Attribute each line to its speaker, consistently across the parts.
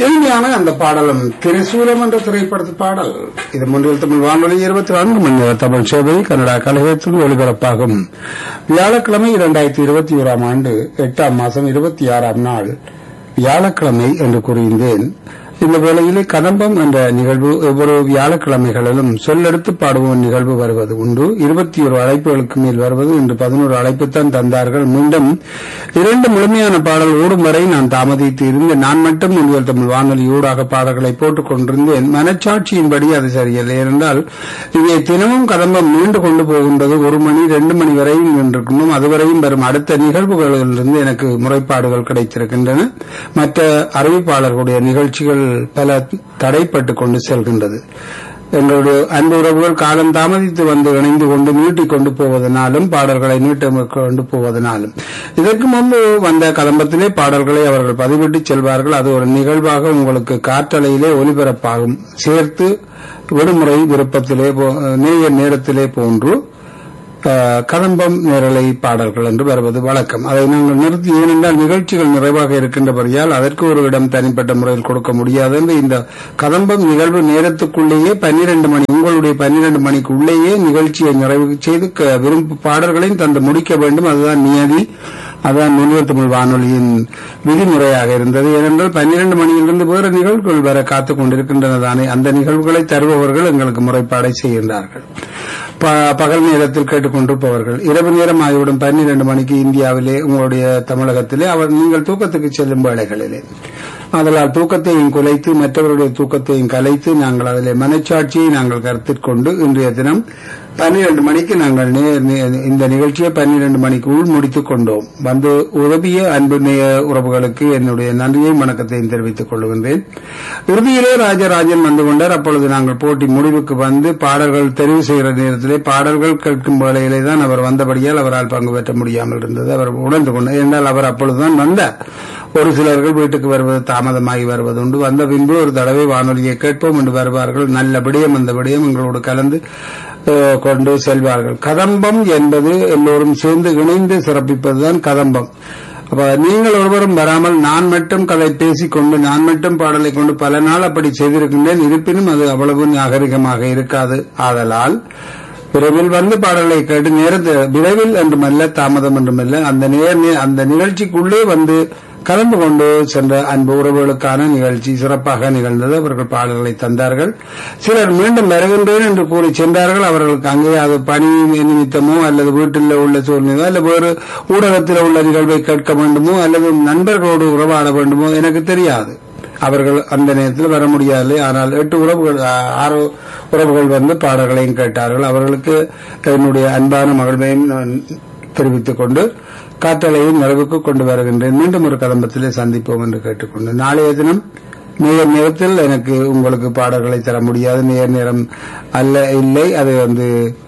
Speaker 1: இனிமையான அந்த பாடலும் திரிசூலம் என்ற திரைப்படத்து பாடல் இது முன்னில் தமிழ் வானொலி இருபத்தி நான்கு மணி நேர தமிழ் சேவை கனடா கழகத்தில் ஒளிபரப்பாகும் வியாழக்கிழமை இரண்டாயிரத்தி இருபத்தி ஓராம் ஆண்டு எட்டாம் மாதம் இருபத்தி ஆறாம் நாள் வியாழக்கிழமை என்று கூறியிருந்தேன் இந்த வேளையிலே கதம்பம் என்ற நிகழ்வு ஒவ்வொரு வியாழக்கிழமைகளிலும் சொல்லெடுத்து பாடுவோம் நிகழ்வு வருவது உண்டு இருபத்தி ஒரு அழைப்புகளுக்கு மேல் வருவது இன்று பதினோரு அழைப்புத்தான் தந்தார்கள் மீண்டும் இரண்டு முழுமையான பாடல் ஓடும் வரை நான் தாமதித்து இருந்து நான் மட்டும் முன்வல் தமிழ் வானொலி ஊடாக பாடல்களை போட்டுக் கொண்டிருந்தேன் மனச்சாட்சியின்படி அது சரியில்லை ஏனென்றால் இங்கே தினமும் கதம்பம் நீண்டு கொண்டு போகின்றது ஒரு மணி ரெண்டு மணி வரையும் நின்றிருக்கணும் அதுவரையும் வரும் அடுத்த நிகழ்வுகளிலிருந்து எனக்கு முறைப்பாடுகள் கிடைத்திருக்கின்றன மற்ற அறிவிப்பாளர்களுடைய நிகழ்ச்சிகள் பல தடைப்பட்டுக் கொண்டு செல்கின்றது எங்களுடைய அன்பு உறவுகள் காலம் தாமதித்து வந்து இணைந்து கொண்டு நீட்டிக் கொண்டு போவதனாலும் பாடல்களை நீட்ட கொண்டு போவதனாலும் இதற்கு முன்பு வந்த கலம்பத்திலே பாடல்களை அவர்கள் பதிவிட்டு செல்வார்கள் அது ஒரு நிகழ்வாக உங்களுக்கு காற்றலையிலே ஒலிபரப்பாகும் சேர்த்து விடுமுறை விருப்பத்திலே போ- நேயர் நேரத்திலே போன்று அஹ், கதம்பம் நேரலை பாடல்கள் என்று வருவது வழக்கம் அதை நாங்கள் நிறுத்தி ஏனென்றால் நிகழ்ச்சிகள் நிறைவாக இருக்கின்றபடியால் அதற்கு ஒரு இடம் தனிப்பட்ட முறையில் கொடுக்க முடியாது என்று இந்த கதம்பம் நிகழ்வு நேரத்துக்குள்ளேயே பன்னிரண்டு மணி உங்களுடைய பன்னிரண்டு மணிக்குள்ளேயே நிகழ்ச்சியை நிறைவு செய்து க- விரும்பு பாடல்களையும் தந்து முடிக்க வேண்டும் அதுதான் நியதி அதான் முன்னிலை தமிழ் வானொலியின் விதிமுறையாக இருந்தது ஏனென்றால் பன்னிரண்டு மணியிலிருந்து வேறு நிகழ்வுகள் வர காத்துக் கொண்டிருக்கின்றன தானே அந்த நிகழ்வுகளை தருபவர்கள் எங்களுக்கு முறைப்பாடை செய்கின்றார்கள் ப- பகல் நேரத்தில் கேட்டுக்கொண்டிருப்பவர்கள் இரவு நேரம் ஆகிவிடும் பன்னிரண்டு மணிக்கு இந்தியாவிலே உங்களுடைய தமிழகத்திலே அவர் நீங்கள் தூக்கத்துக்கு செல்லும் வேளைகளிலே அதனால் தூக்கத்தையும் குலைத்து மற்றவருடைய தூக்கத்தையும் கலைத்து நாங்கள் அதிலே மனச்சாட்சியை நாங்கள் கருத்தில் கொண்டு இன்றைய தினம் பன்னிரண்டு மணிக்கு நாங்கள் நே- நே- இந்த நிகழ்ச்சியை பன்னிரண்டு மணிக்குள் முடித்துக் கொண்டோம் வந்து உதவிய அன்பு நேய உறவுகளுக்கு என்னுடைய நன்றியையும் வணக்கத்தையும் தெரிவித்துக் கொள்கின்றேன் இறுதியிலே ராஜராஜன் வந்து கொண்டார் அப்பொழுது நாங்கள் போட்டி முடிவுக்கு வந்து பாடல்கள் தெரிவு செய்கிற நேரத்திலே பாடல்கள் கேட்கும் வேளையிலே தான் அவர் வந்தபடியால் அவரால் பங்கு பெற்ற முடியாமல் இருந்தது அவர் உணர்ந்து கொண்டார் என்றால் அவர் அப்பொழுதுதான் வந்தார் ஒரு சிலர்கள் வீட்டுக்கு வருவது தாமதமாகி வருவது உண்டு வந்த பின்பு ஒரு தடவை வானொலியை கேட்போம் என்று வருவார்கள் நல்ல விடயம் அந்த விடயம் எங்களோடு கலந்து அஹ், கொண்டு செல்வார்கள் கதம்பம் என்பது எல்லோரும் சேர்ந்து இணைந்து சிறப்பிப்பதுதான் கதம்பம் அப்ப நீங்கள் ஒருவரும் வராமல் நான் மட்டும் கதை பேசிக்கொண்டு நான் மட்டும் பாடலை கொண்டு பல நாள் அப்படி செய்திருக்கின்றேன் இருப்பினும் அது அவ்வளவு நாகரிகமாக இருக்காது ஆதலால் விரைவில் வந்து பாடலை கேட்டு நேரத்து விரைவில் என்றுமல்ல தாமதம் என்றுமல்ல அந்த நேர் அந்த நிகழ்ச்சிக்குள்ளே வந்து கலந்து கொண்டு சென்ற அன்பு உறவுகளுக்கான நிகழ்ச்சி சிறப்பாக நிகழ்ந்தது அவர்கள் பாடல்களை தந்தார்கள் சிலர் மீண்டும் வருகின்றேன் என்று கூறி சென்றார்கள் அவர்களுக்கு அங்கே அது பணி நிமித்தமோ அல்லது வீட்டில் உள்ள சூழ்நிலை அல்லது வேறு ஊடகத்தில் உள்ள நிகழ்வை கேட்க வேண்டுமோ அல்லது நண்பர்களோடு உறவாட வேண்டுமோ எனக்கு தெரியாது அவர்கள் அந்த நேரத்தில் வர முடியாது ஆனால் எட்டு உறவுகள் ஆ- ஆறு உறவுகள் வந்து பாடல்களையும் கேட்டார்கள் அவர்களுக்கு என்னுடைய அன்பான மகிழ்வையும் நான் தெரிவித்துக் கொண்டு காற்றலையும் நிறைவுக்கு கொண்டு வருகின்றேன் மீண்டும் ஒரு கதம்பத்திலே சந்திப்போம் என்று கேட்டுக்கொண்டு நாளைய தினம் நேர் நேரத்தில் எனக்கு உங்களுக்கு பாடல்களை தர முடியாது நேர் நேரம் அல்ல இல்லை அது வந்து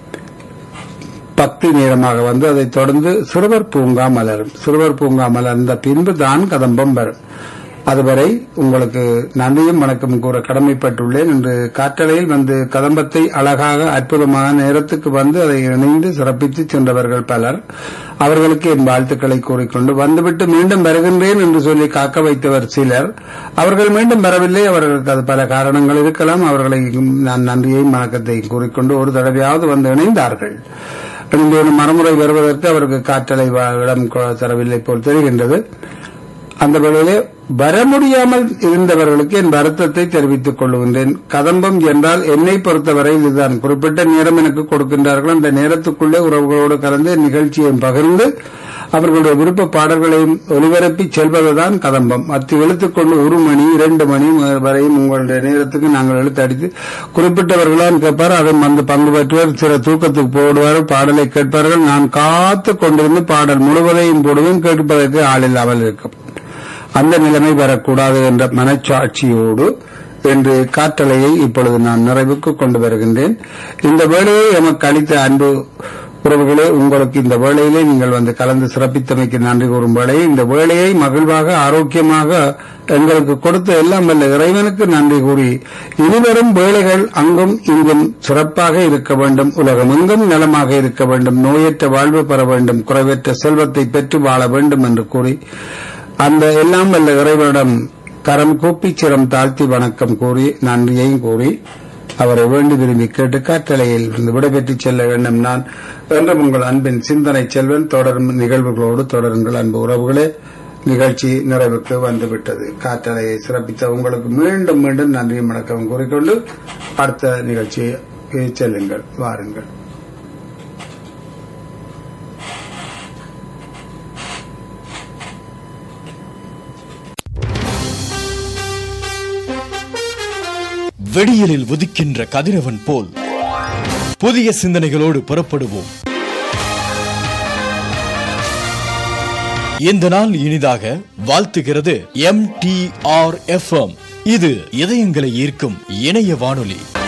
Speaker 1: பக்தி நேரமாக வந்து அதைத் தொடர்ந்து சிறுவர் பூங்கா மலரும் சிறுவர் பூங்கா மலர்ந்த பின்பு தான் கதம்பம் வரும் அதுவரை உங்களுக்கு நன்றியும் வணக்கம் கூற கடமைப்பட்டுள்ளேன் என்று காற்றலையில் வந்து கதம்பத்தை அழகாக அற்புதமான நேரத்துக்கு வந்து அதை இணைந்து சிறப்பித்து சென்றவர்கள் பலர் அவர்களுக்கு என் வாழ்த்துக்களை கூறிக்கொண்டு வந்துவிட்டு மீண்டும் வருகின்றேன் என்று சொல்லி காக்க வைத்தவர் சிலர் அவர்கள் மீண்டும் வரவில்லை அவர்களுக்கு அது பல காரணங்கள் இருக்கலாம் அவர்களை நான் நன்றியையும் வணக்கத்தையும் கூறிக்கொண்டு ஒரு தடவையாவது வந்து இணைந்தார்கள் இணைந்து ஒரு மறுமுறை வருவதற்கு அவருக்கு காற்றலை வ- இடம் கொ- தரவில்லை போல் தெரிகின்றது அந்த வேளையிலே வர முடியாமல் இருந்தவர்களுக்கு என் வருத்தத்தை தெரிவித்துக் கொள்கின்றேன் கதம்பம் என்றால் என்னை பொறுத்தவரை இதுதான் குறிப்பிட்ட நேரம் எனக்கு கொடுக்கின்றார்கள் அந்த நேரத்துக்குள்ளே உறவுகளோடு கலந்து நிகழ்ச்சியை பகிர்ந்து அவர்களுடைய விருப்ப பாடல்களையும் ஒலிபரப்பி செல்வதுதான் கதம்பம் அத்து இழுத்துக்கொண்டு ஒரு மணி இரண்டு மணி வரையும் உங்களுடைய நேரத்துக்கு நாங்கள் இழுத்து அடித்து குறிப்பிட்டவர்களான் கேட்பார் அதை வந்து பங்கு பெற்றுவர் சில தூக்கத்துக்கு போடுவார் பாடலை கேட்பார்கள் நான் காத்து கொண்டிருந்து பாடல் முழுவதையும் போடுவேன் கேட்பதற்கு ஆள் இல்லாமல் இருக்கும் அந்த நிலைமை வரக்கூடாது என்ற மனச்சாட்சியோடு என்று காற்றலையை இப்பொழுது நான் நிறைவுக்கு கொண்டு வருகின்றேன் இந்த வேலையை எமக்கு அளித்த அன்பு உறவுகளே உங்களுக்கு இந்த வேளையிலே நீங்கள் வந்து கலந்து சிறப்பித்தமைக்கு நன்றி கூறும் வேளையை இந்த வேலையை மகிழ்வாக ஆரோக்கியமாக எங்களுக்கு கொடுத்த எல்லாம் வல்ல இறைவனுக்கு நன்றி கூறி இனிவரும் வேலைகள் அங்கும் இங்கும் சிறப்பாக இருக்க வேண்டும் உலகம் எங்கும் நலமாக இருக்க வேண்டும் நோயற்ற வாழ்வு பெற வேண்டும் குறைவற்ற செல்வத்தை பெற்று வாழ வேண்டும் என்று கூறி அந்த எல்லாம் வல்ல இறைவனிடம் கரம் கூப்பி சிரம் தாழ்த்தி வணக்கம் கூறி நன்றியையும் கூறி அவரை வேண்டி விரும்பி கேட்டு காற்றலையில் இருந்து விடைபெற்றுச் செல்ல வேண்டும் நான் என்றும் உங்கள் அன்பின் சிந்தனை செல்வன் தொடரும் நிகழ்வுகளோடு தொடருங்கள் அன்பு உறவுகளே நிகழ்ச்சி நிறைவுக்கு வந்துவிட்டது காற்றலையை சிறப்பித்த உங்களுக்கு மீண்டும் மீண்டும் நன்றி வணக்கம் கூறிக்கொண்டு அடுத்த நிகழ்ச்சியை செல்லுங்கள் வாருங்கள்
Speaker 2: வெடியலில் உதிக்கின்ற கதிரவன் போல் புதிய சிந்தனைகளோடு புறப்படுவோம் இந்த நாள் இனிதாக வாழ்த்துகிறது எம் டி ஆர் எஃப் இது இதயங்களை ஈர்க்கும் இணைய வானொலி